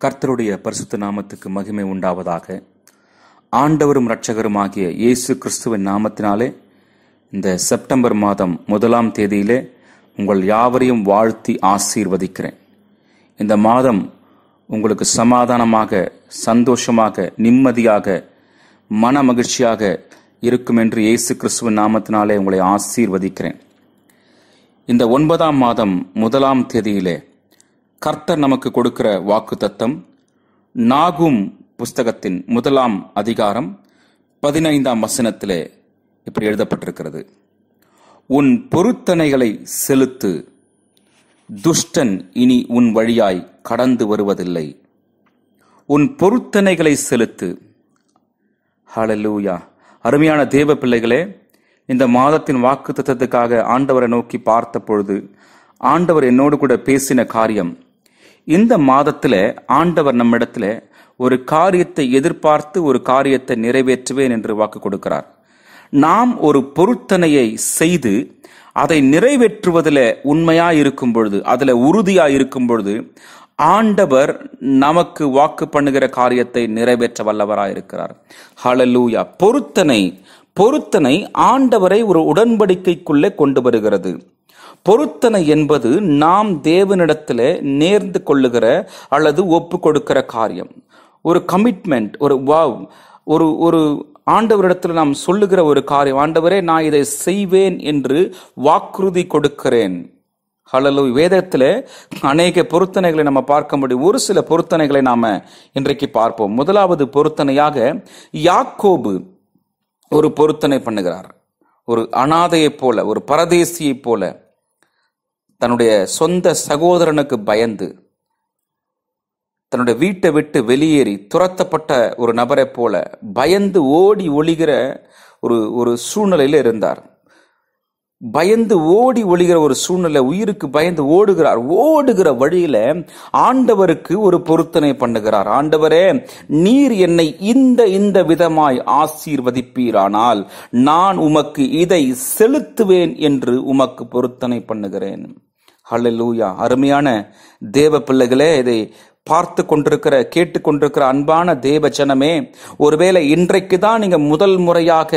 கர்த்தருடைய பரிசுத்த நாமத்துக்கு மகிமை உண்டாவதாக ஆண்டவரும் இரட்சகருமாகிய இயேசு கிறிஸ்துவின் நாமத்தினாலே இந்த செப்டம்பர் மாதம் முதலாம் தேதியிலே உங்கள் யாவரையும் வாழ்த்தி ஆசீர்வதிக்கிறேன் இந்த மாதம் உங்களுக்கு சமாதானமாக சந்தோஷமாக நிம்மதியாக மன மகிழ்ச்சியாக இருக்கும் என்று இயேசு கிறிஸ்துவின் நாமத்தினாலே உங்களை ஆசீர்வதிக்கிறேன் இந்த ஒன்பதாம் மாதம் முதலாம் தேதியிலே கர்த்தர் நமக்கு கொடுக்கிற வாக்கு தத்தம் நாகும் புஸ்தகத்தின் முதலாம் அதிகாரம் பதினைந்தாம் வசனத்திலே இப்படி எழுதப்பட்டிருக்கிறது உன் பொருத்தனைகளை செலுத்து துஷ்டன் இனி உன் வழியாய் கடந்து வருவதில்லை உன் பொருத்தனைகளை செலுத்து ஹalleluya அருமையான தேவ பிள்ளைகளே இந்த மாதத்தின் வாக்கு தத்துவத்துக்காக ஆண்டவரை நோக்கி பார்த்த பொழுது ஆண்டவர் என்னோடு கூட பேசின காரியம் இந்த மாதத்துல ஆண்டவர் நம்மிடத்துல ஒரு காரியத்தை எதிர்பார்த்து ஒரு காரியத்தை நிறைவேற்றுவேன் என்று வாக்கு கொடுக்கிறார் நாம் ஒரு பொருத்தனையை செய்து அதை நிறைவேற்றுவதில் உண்மையா இருக்கும் பொழுது அதுல உறுதியா இருக்கும் பொழுது ஆண்டவர் நமக்கு வாக்கு பண்ணுகிற காரியத்தை நிறைவேற்ற வல்லவராய் இருக்கிறார் ஹalleluya பொருத்தனை பொருத்தனை ஆண்டவரை ஒரு உடன்படிக்கைக்குள்ளே கொண்டு வருகிறது பொருத்தனை என்பது நாம் தேவனிடத்தில் நேர்ந்து கொள்ளுகிற அல்லது ஒப்பு கொடுக்கிற காரியம் ஒரு கமிட்மெண்ட் ஒரு வாவ் ஒரு ஒரு ஆண்டவரிடத்தில் நாம் சொல்லுகிற ஒரு காரியம் ஆண்டவரே நான் இதை செய்வேன் என்று வாக்குறுதி கொடுக்கிறேன் ஹலலு வேதத்தில் அநேக பொருத்தனைகளை நம்ம பார்க்க முடியும் ஒரு சில பொருத்தனைகளை நாம இன்றைக்கு பார்ப்போம் முதலாவது பொருத்தனையாக யாக்கோபு ஒரு பொருத்தனை பண்ணுகிறார் ஒரு அனாதையைப் போல ஒரு பரதேசியைப் போல தன்னுடைய சொந்த சகோதரனுக்கு பயந்து தன்னுடைய வீட்டை விட்டு வெளியேறி துரத்தப்பட்ட ஒரு நபரைப் போல பயந்து ஓடி ஒளிகிற ஒரு ஒரு சூழ்நிலையில இருந்தார் பயந்து ஓடி ஒளிகிற ஒரு சூழ்நிலை உயிருக்கு பயந்து ஓடுகிறார் ஓடுகிற வழியில ஆண்டவருக்கு ஒரு பொருத்தனை பண்ணுகிறார் ஆண்டவரே நீர் என்னை இந்த இந்த விதமாய் ஆசீர்வதிப்பீரானால் நான் உமக்கு இதை செலுத்துவேன் என்று உமக்கு பொருத்தனை பண்ணுகிறேன் ஹalleluya அருமையான தேவ பிள்ளைகளே இதை பார்த்து கொண்டிருக்கிற கேட்டுக்கொண்டிருக்கிற அன்பான தேவ ஜனமே ஒருவேளை இன்றைக்கு தான் நீங்க முதல் முறையாக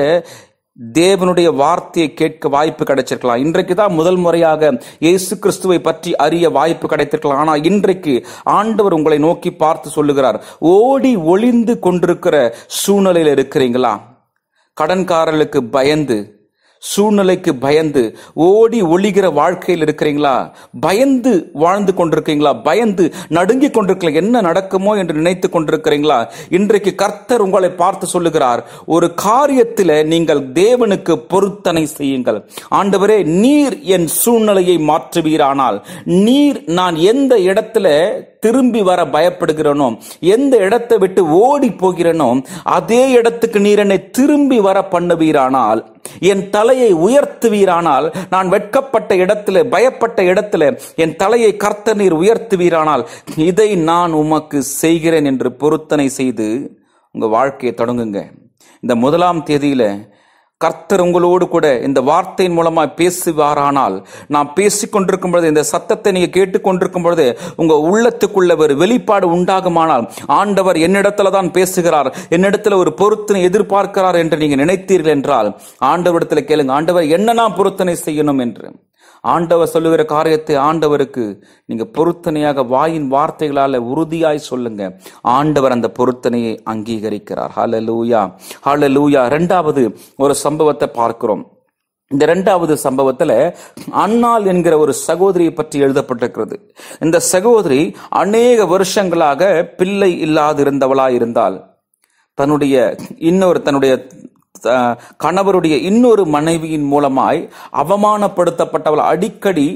தேவனுடைய வார்த்தையை கேட்க வாய்ப்பு கிடைச்சிருக்கலாம் இன்றைக்கு தான் முதல் முறையாக இயேசு கிறிஸ்துவை பற்றி அறிய வாய்ப்பு கிடைத்திருக்கலாம் ஆனால் இன்றைக்கு ஆண்டவர் உங்களை நோக்கி பார்த்து சொல்லுகிறார் ஓடி ஒளிந்து கொண்டிருக்கிற சூழ்நிலையில் இருக்கிறீங்களா கடன்காரர்களுக்கு பயந்து சூழ்நிலைக்கு பயந்து ஓடி ஒளிகிற வாழ்க்கையில் இருக்கிறீங்களா பயந்து வாழ்ந்து கொண்டிருக்கீங்களா பயந்து நடுங்கி கொண்டிருக்கீங்களா என்ன நடக்குமோ என்று நினைத்து கொண்டிருக்கிறீங்களா இன்றைக்கு கர்த்தர் உங்களை பார்த்து சொல்லுகிறார் ஒரு காரியத்தில் நீங்கள் தேவனுக்கு பொருத்தனை செய்யுங்கள் ஆண்டவரே நீர் என் சூழ்நிலையை மாற்றுவீரானால் நீர் நான் எந்த இடத்துல திரும்பி வர பயப்படுகிறனோ எந்த இடத்தை விட்டு ஓடி போகிறனோ அதே இடத்துக்கு நீர் என்னை திரும்பி வர பண்ணுவீரானால் என் தலையை உயர்த்துவீரானால் நான் வெட்கப்பட்ட இடத்துல பயப்பட்ட இடத்துல என் தலையை கர்த்த நீர் உயர்த்துவீரானால் இதை நான் உமக்கு செய்கிறேன் என்று பொருத்தனை செய்து உங்க வாழ்க்கையை தொடங்குங்க இந்த முதலாம் தேதியில கர்த்தர் உங்களோடு கூட இந்த வார்த்தையின் மூலமாய் பேசுவாரானால் நான் பேசிக் கொண்டிருக்கும் பொழுது இந்த சத்தத்தை நீங்க கேட்டுக்கொண்டிருக்கும் பொழுது உங்க உள்ளத்துக்குள்ள ஒரு வெளிப்பாடு உண்டாகுமானால் ஆண்டவர் என்னிடத்துல தான் பேசுகிறார் என்னிடத்துல ஒரு பொருத்தனை எதிர்பார்க்கிறார் என்று நீங்க நினைத்தீர்கள் என்றால் ஆண்டவரிடத்துல கேளுங்க ஆண்டவர் என்ன நான் பொருத்தனை செய்யணும் என்று ஆண்டவர் சொல்லுகிற காரியத்தை ஆண்டவருக்கு நீங்க பொருத்தனையாக வாயின் வார்த்தைகளால உறுதியாய் சொல்லுங்க ஆண்டவர் அந்த பொருத்தனையை அங்கீகரிக்கிறார் ஹalleluya ஹalleluya இரண்டாவது ஒரு சம்பவத்தை பார்க்கிறோம் இந்த இரண்டாவது சம்பவத்துல அன்னாள் என்கிற ஒரு சகோதரியை பற்றி எழுதப்பட்டிருக்கிறது இந்த சகோதரி அநேக வருஷங்களாக பிள்ளை இல்லாதிருந்தவளா இருந்தால் தன்னுடைய இன்னொரு தன்னுடைய அஹ், கணவருடைய இன்னொரு மனைவியின் மூலமாய் அவமானப்படுத்தப்பட்டவள் அடிக்கடி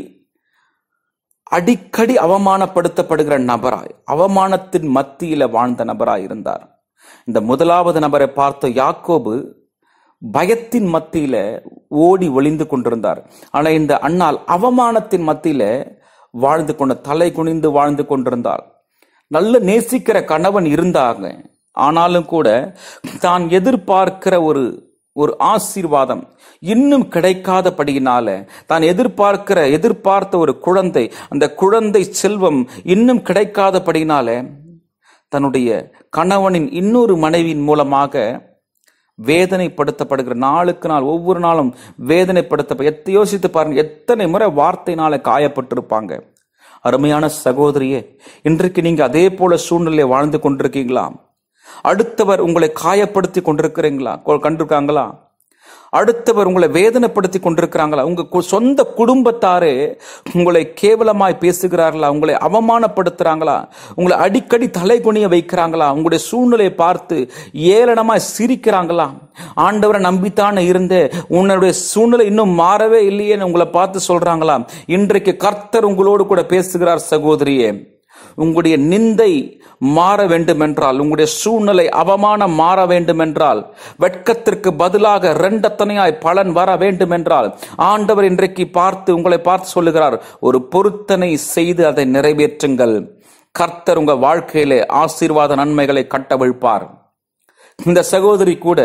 அடிக்கடி அவமானப்படுத்தப்படுகிற நபராய் அவமானத்தின் மத்தியில வாழ்ந்த நபராய் இருந்தார் இந்த முதலாவது நபரை பார்த்த யாக்கோபு பயத்தின் மத்தியில ஓடி ஒளிந்து கொண்டிருந்தார் ஆனா இந்த அண்ணால் அவமானத்தின் மத்தியில வாழ்ந்து கொண்ட தலை குனிந்து வாழ்ந்து கொண்டிருந்தார் நல்ல நேசிக்கிற கணவன் இருந்தாங்க ஆனாலும் கூட தான் எதிர்பார்க்கிற ஒரு ஒரு ஆசீர்வாதம் இன்னும் கிடைக்காதபடியினால தான் எதிர்பார்க்கிற எதிர்பார்த்த ஒரு குழந்தை அந்த குழந்தை செல்வம் இன்னும் கிடைக்காதபடியினால தன்னுடைய கணவனின் இன்னொரு மனைவியின் மூலமாக வேதனைப்படுத்தப்படுகிற நாளுக்கு நாள் ஒவ்வொரு நாளும் வேதனைப்படுத்த எத்த யோசித்து பாருங்க எத்தனை முறை வார்த்தையினால காயப்பட்டிருப்பாங்க அருமையான சகோதரியே இன்றைக்கு நீங்க அதே போல சூழ்நிலை வாழ்ந்து கொண்டிருக்கீங்களா அடுத்தவர் உங்களை காயப்படுத்தி கொண்டிருக்கிறீங்களா கொ- கண்டிருக்காங்களா அடுத்தவர் உங்களை வேதனைப்படுத்தி கொண்டிருக்கிறாங்களா உங்க கு- சொந்த குடும்பத்தாரே உங்களை கேவலமாய் பேசுகிறார்களா உங்களை அவமானப்படுத்துறாங்களா உங்களை அடிக்கடி தலைகுனிய வைக்கிறாங்களா உங்களுடைய சூழ்நிலையை பார்த்து ஏளனமாய் சிரிக்கிறாங்களா ஆண்டவரை நம்பித்தானே இருந்தே உன்னுடைய சூழ்நிலை இன்னும் மாறவே இல்லையேன்னு உங்களை பார்த்து சொல்றாங்களா இன்றைக்கு கர்த்தர் உங்களோடு கூட பேசுகிறார் சகோதரியே உங்களுடைய நிந்தை மாற வேண்டுமென்றால் உங்களுடைய சூழ்நிலை அவமானம் மாற வேண்டுமென்றால் வெட்கத்திற்கு பதிலாக ரெண்டத்தனையாய் பலன் வர வேண்டுமென்றால் ஆண்டவர் இன்றைக்கு பார்த்து உங்களை பார்த்து சொல்லுகிறார் ஒரு பொருத்தனை செய்து அதை நிறைவேற்றுங்கள் கர்த்தர் உங்க வாழ்க்கையிலே ஆசீர்வாத நன்மைகளை கட்டவிழ்ப்பார் இந்த சகோதரி கூட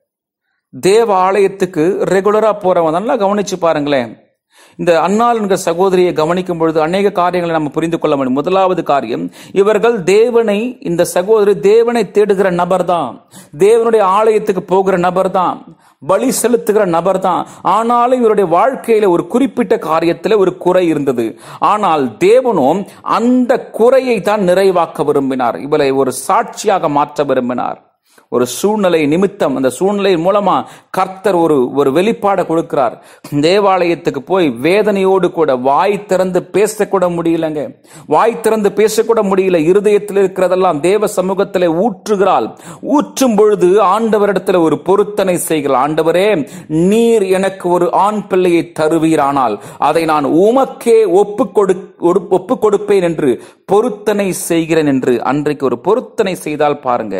தேவ ஆலயத்துக்கு ரெகுலரா போறவங்க நல்லா கவனிச்சு பாருங்களேன் இந்த அன்னாள் என்கிற சகோதரியை கவனிக்கும் பொழுது அநேக காரியங்களை நம்ம புரிந்து கொள்ள முடியும் முதலாவது காரியம் இவர்கள் தேவனை இந்த சகோதரி தேவனை தேடுகிற நபர் தான் தேவனுடைய ஆலயத்துக்கு போகிற நபர் தான் பலி செலுத்துகிற நபர் தான் ஆனாலும் இவருடைய வாழ்க்கையில ஒரு குறிப்பிட்ட காரியத்தில் ஒரு குறை இருந்தது ஆனால் தேவனும் அந்த குறையை தான் நிறைவாக்க விரும்பினார் இவளை ஒரு சாட்சியாக மாற்ற விரும்பினார் ஒரு சூழ்நிலை நிமித்தம் அந்த சூழ்நிலை மூலமா கர்த்தர் ஒரு ஒரு வெளிப்பாடை கொடுக்கிறார் தேவாலயத்துக்கு போய் வேதனையோடு கூட வாய் திறந்து பேசக்கூட முடியலங்க வாய் திறந்து பேசக்கூட முடியல இருதயத்தில் இருக்கிறதெல்லாம் தேவ சமூகத்திலே ஊற்றுகிறாள் ஊற்றும் பொழுது ஆண்டவரிடத்துல ஒரு பொருத்தனை செய்கிறாள் ஆண்டவரே நீர் எனக்கு ஒரு ஆண் பிள்ளையை தருவீரானால் அதை நான் உமக்கே ஒப்பு கொடு ஒப்பு கொடுப்பேன் என்று பொருத்தனை செய்கிறேன் என்று அன்றைக்கு ஒரு பொருத்தனை செய்தால் பாருங்க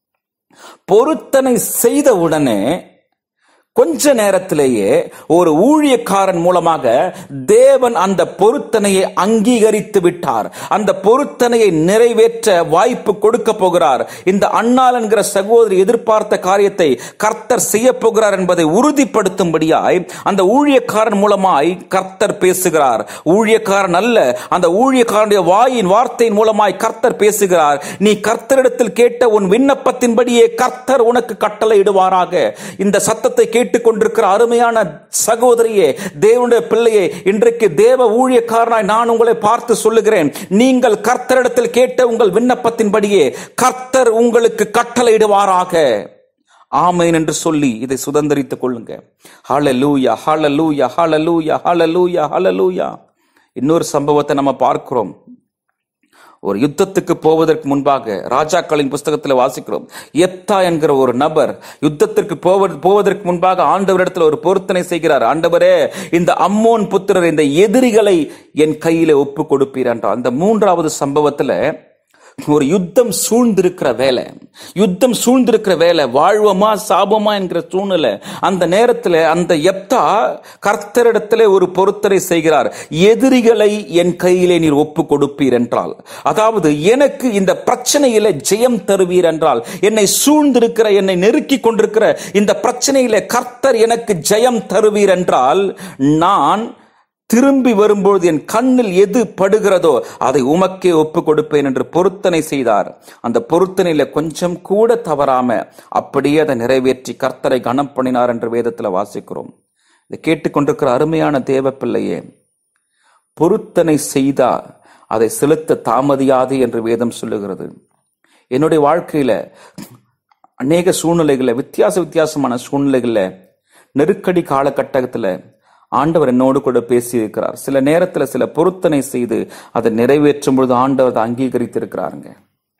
பொருத்தனை செய்த உடனே கொஞ்ச நேரத்திலேயே ஒரு ஊழியக்காரன் மூலமாக தேவன் அந்த பொருத்தனையை அங்கீகரித்து விட்டார் அந்த பொருத்தனையை நிறைவேற்ற வாய்ப்பு கொடுக்க போகிறார் இந்த அண்ணாள் என்கிற சகோதரி எதிர்பார்த்த காரியத்தை கர்த்தர் செய்ய போகிறார் என்பதை உறுதிப்படுத்தும்படியாய் அந்த ஊழியக்காரன் மூலமாய் கர்த்தர் பேசுகிறார் ஊழியக்காரன் அல்ல அந்த ஊழியக்காரனுடைய வாயின் வார்த்தையின் மூலமாய் கர்த்தர் பேசுகிறார் நீ கர்த்தரிடத்தில் கேட்ட உன் விண்ணப்பத்தின்படியே கர்த்தர் உனக்கு கட்டளை இடுவாராக இந்த சத்தத்தை கேட்டுக்கொண்டிருக்கிற அருமையான சகோதரியே தேவனுடைய பிள்ளையே இன்றைக்கு தேவ ஊழியக்காரனாய் நான் உங்களை பார்த்து சொல்லுகிறேன் நீங்கள் கர்த்தரிடத்தில் கேட்ட உங்கள் விண்ணப்பத்தின்படியே கர்த்தர் உங்களுக்கு கட்டளையிடுவாராக ஆமேன் என்று சொல்லி இதை சுதந்திரித்துக் கொள்ளுங்க ஹalleluya ஹalleluya ஹalleluya ஹalleluya ஹalleluya இன்னொரு சம்பவத்தை நம்ம பார்க்கிறோம் ஒரு யுத்தத்துக்கு போவதற்கு முன்பாக ராஜாக்களின் புஸ்தகத்தில் வாசிக்கிறோம் எத்தா என்கிற ஒரு நபர் யுத்தத்திற்கு போவ- போவதற்கு முன்பாக ஆண்டவரிடத்தில் ஒரு பொருத்தனை செய்கிறார் ஆண்டவரே இந்த அம்மோன் புத்திரர் இந்த எதிரிகளை என் கையில ஒப்பு கொடுப்பீர் என்றார் அந்த மூன்றாவது சம்பவத்துல ஒரு யுத்தம் சூழ்ந்திருக்கிற வேலை யுத்தம் சூழ்ந்திருக்கிற வேலை வாழ்வமா சாபமா என்கிற சூழ்நிலை அந்த நேரத்துல அந்த எப்தா கர்த்தரிடத்திலே ஒரு பொருத்தனை செய்கிறார் எதிரிகளை என் கையிலே நீர் ஒப்பு கொடுப்பீர் என்றால் அதாவது எனக்கு இந்த பிரச்சனையில ஜெயம் தருவீர் என்றால் என்னை சூழ்ந்திருக்கிற என்னை நெருக்கி கொண்டிருக்கிற இந்த பிரச்சனையில கர்த்தர் எனக்கு ஜெயம் தருவீர் என்றால் நான் திரும்பி வரும்பொழுது என் கண்ணில் எது படுகிறதோ அதை உமக்கே ஒப்பு கொடுப்பேன் என்று பொருத்தனை செய்தார் அந்த பொருத்தனையில கொஞ்சம் கூட தவறாம அப்படியே அதை நிறைவேற்றி கர்த்தரை கனம் பண்ணினார் என்று வேதத்துல வாசிக்கிறோம் இதை கேட்டுக்கொண்டிருக்கிற அருமையான தேவ பிள்ளையே பொருத்தனை செய்தா அதை செலுத்த தாமதியாது என்று வேதம் சொல்லுகிறது என்னுடைய வாழ்க்கையில அநேக சூழ்நிலைகளை வித்தியாச வித்தியாசமான சூழ்நிலைகள்ல நெருக்கடி காலகட்டத்துல ஆண்டவர் என்னோடு கூட பேசி இருக்கிறார் சில நேரத்துல சில பொருத்தனை செய்து அதை நிறைவேற்றும் பொழுது ஆண்டவர் அதை அங்கீகரித்திருக்கிறாருங்க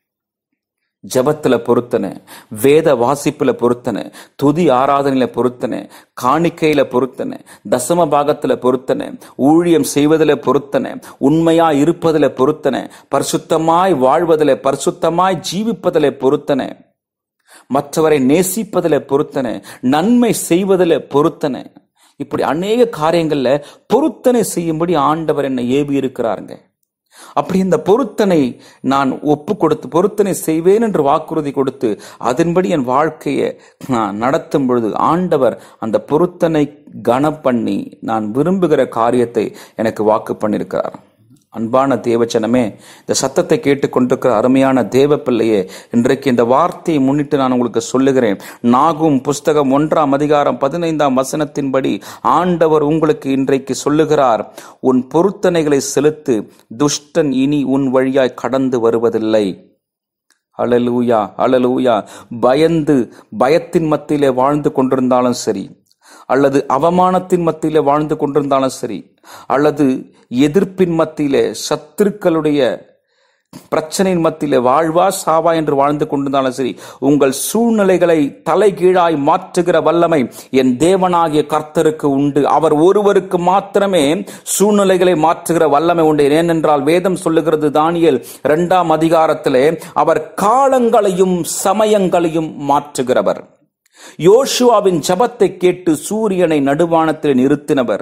ஜபத்துல பொருத்தனை வேத வாசிப்புல பொருத்தனை துதி ஆராதனையில பொருத்தனை காணிக்கையில பொருத்தனை தசம பாகத்துல பொருத்தனை ஊழியம் செய்வதில பொருத்தனை உண்மையா இருப்பதில பொருத்தனை பரிசுத்தமாய் வாழ்வதில பரிசுத்தமாய் ஜீவிப்பதில பொருத்தனை மற்றவரை நேசிப்பதில பொருத்தனை நன்மை செய்வதில பொருத்தனை இப்படி அநேக காரியங்கள்ல பொருத்தனை செய்யும்படி ஆண்டவர் என்னை ஏவி இருக்கிறாருங்க அப்படி இந்த பொருத்தனை நான் ஒப்பு கொடுத்து பொருத்தனை செய்வேன் என்று வாக்குறுதி கொடுத்து அதன்படி என் வாழ்க்கையை நான் நடத்தும் பொழுது ஆண்டவர் அந்த பொருத்தனை கன பண்ணி நான் விரும்புகிற காரியத்தை எனக்கு வாக்கு பண்ணியிருக்கிறார் அன்பான தேவச்சனமே இந்த சத்தத்தை கேட்டுக்கொண்டிருக்கிற அருமையான தேவ பிள்ளையே இன்றைக்கு இந்த வார்த்தையை முன்னிட்டு நான் உங்களுக்கு சொல்லுகிறேன் நாகும் புஸ்தகம் ஒன்றாம் அதிகாரம் பதினைந்தாம் வசனத்தின்படி ஆண்டவர் உங்களுக்கு இன்றைக்கு சொல்லுகிறார் உன் பொருத்தனைகளை செலுத்து துஷ்டன் இனி உன் வழியாய் கடந்து வருவதில்லை அலலூயா அலலூயா பயந்து பயத்தின் மத்தியிலே வாழ்ந்து கொண்டிருந்தாலும் சரி அல்லது அவமானத்தின் மத்தியிலே வாழ்ந்து கொண்டிருந்தாலும் சரி அல்லது எதிர்ப்பின் மத்தியிலே சத்துருக்களுடைய பிரச்சனையின் மத்தியிலே வாழ்வா சாவா என்று வாழ்ந்து கொண்டிருந்தாலும் சரி உங்கள் சூழ்நிலைகளை தலைகீழாய் மாற்றுகிற வல்லமை என் தேவனாகிய கர்த்தருக்கு உண்டு அவர் ஒருவருக்கு மாத்திரமே சூழ்நிலைகளை மாற்றுகிற வல்லமை உண்டு ஏனென்றால் வேதம் சொல்லுகிறது தானியல் இரண்டாம் அதிகாரத்திலே அவர் காலங்களையும் சமயங்களையும் மாற்றுகிறவர் யோசுவாவின் ஜபத்தை கேட்டு சூரியனை நடுவானத்தில் நிறுத்தினவர்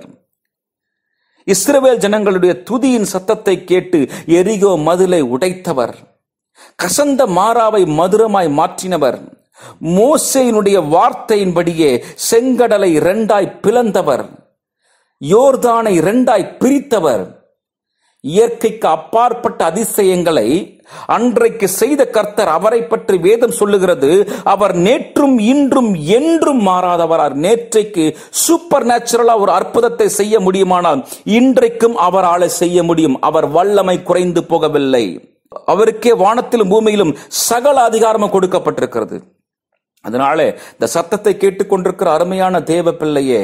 இஸ்ரவேல் ஜனங்களுடைய துதியின் சத்தத்தை கேட்டு எரிகோ மதிலை உடைத்தவர் கசந்த மாறாவை மதுரமாய் மாற்றினவர் மோசையினுடைய வார்த்தையின்படியே செங்கடலை இரண்டாய் பிளந்தவர் யோர்தானை இரண்டாய் பிரித்தவர் இயற்கைக்கு அப்பாற்பட்ட அதிசயங்களை அன்றைக்கு செய்த கர்த்தர் அவரை பற்றி வேதம் சொல்லுகிறது அவர் நேற்றும் இன்றும் என்றும் மாறாதவரார் நேற்றைக்கு சூப்பர் நேச்சுரலா ஒரு அற்புதத்தை செய்ய முடியுமானால் இன்றைக்கும் அவரால் செய்ய முடியும் அவர் வல்லமை குறைந்து போகவில்லை அவருக்கே வானத்திலும் பூமியிலும் சகல அதிகாரமும் கொடுக்கப்பட்டிருக்கிறது அதனால இந்த சத்தத்தை கேட்டுக்கொண்டிருக்கிற அருமையான தேவ பிள்ளையே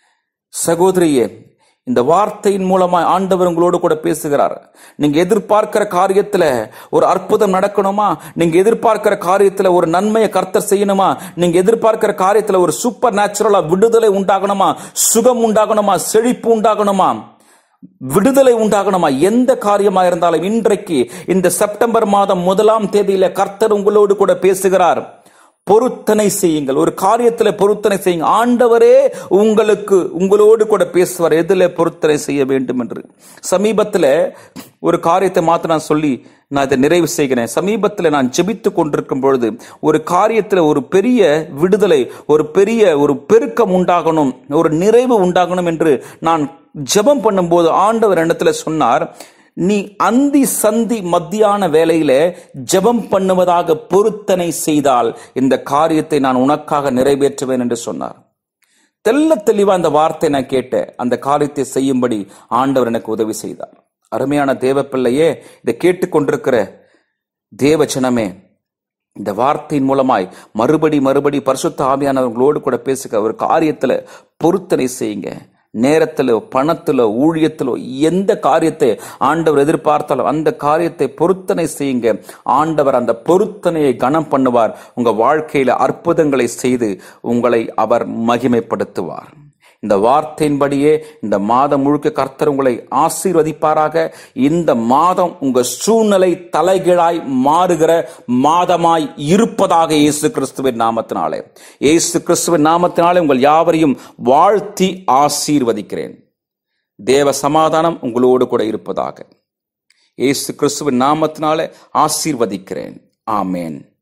சகோதரியே இந்த வார்த்தையின் மூலமா ஆண்டவர் உங்களோடு கூட பேசுகிறார் நீங்க எதிர்பார்க்கிற காரியத்துல ஒரு அற்புதம் நடக்கணுமா நீங்க எதிர்பார்க்கிற காரியத்துல ஒரு நன்மையை கர்த்தர் செய்யணுமா நீங்க எதிர்பார்க்கிற காரியத்துல ஒரு சூப்பர் நேச்சுரலா விடுதலை உண்டாகணுமா சுகம் உண்டாகணுமா செழிப்பு உண்டாகணுமா விடுதலை உண்டாகணுமா எந்த காரியமா இருந்தாலும் இன்றைக்கு இந்த செப்டம்பர் மாதம் முதலாம் தேதியில கர்த்தர் உங்களோடு கூட பேசுகிறார் பொருத்தனை செய்யுங்கள் ஒரு காரியத்தில் பொருத்தனை செய்யுங்க ஆண்டவரே உங்களுக்கு உங்களோடு கூட பேசுவார் எதில் பொருத்தனை செய்ய வேண்டும் என்று சமீபத்தில் ஒரு காரியத்தை மாத்த நான் சொல்லி நான் இதை நிறைவு செய்கிறேன் சமீபத்தில் நான் ஜெபித்து கொண்டிருக்கும் பொழுது ஒரு காரியத்தில் ஒரு பெரிய விடுதலை ஒரு பெரிய ஒரு பெருக்கம் உண்டாகணும் ஒரு நிறைவு உண்டாகணும் என்று நான் ஜெபம் பண்ணும்போது ஆண்டவர் இடத்துல சொன்னார் நீ அந்தி சந்தி மத்தியான வேலையில ஜெபம் பண்ணுவதாக பொருத்தனை செய்தால் இந்த காரியத்தை நான் உனக்காக நிறைவேற்றுவேன் என்று சொன்னார் தெல்ல தெளிவா அந்த வார்த்தை நான் கேட்டேன் அந்த காரியத்தை செய்யும்படி ஆண்டவர் எனக்கு உதவி செய்தார் அருமையான தேவ பிள்ளையே இதை கேட்டுக்கொண்டிருக்கிற தேவச்சனமே இந்த வார்த்தையின் மூலமாய் மறுபடி மறுபடி பரிசுத்த ஆவியானவர்களோடு கூட பேசுக ஒரு காரியத்துல பொருத்தனை செய்யுங்க நேரத்திலோ பணத்திலோ ஊழியத்திலோ எந்த காரியத்தை ஆண்டவர் எதிர்பார்த்தாலும் அந்த காரியத்தை பொருத்தனை செய்யுங்க ஆண்டவர் அந்த பொருத்தனையை கனம் பண்ணுவார் உங்க வாழ்க்கையில அற்புதங்களை செய்து உங்களை அவர் மகிமைப்படுத்துவார் இந்த வார்த்தையின்படியே இந்த மாதம் முழுக்க கர்த்தர் உங்களை ஆசீர்வதிப்பாராக இந்த மாதம் உங்க சூழ்நிலை தலைகீழாய் மாறுகிற மாதமாய் இருப்பதாக இயேசு கிறிஸ்துவின் நாமத்தினாலே இயேசு கிறிஸ்துவின் நாமத்தினாலே உங்கள் யாவரையும் வாழ்த்தி ஆசீர்வதிக்கிறேன் தேவ சமாதானம் உங்களோடு கூட இருப்பதாக இயேசு கிறிஸ்துவின் நாமத்தினாலே ஆசீர்வதிக்கிறேன் ஆமேன்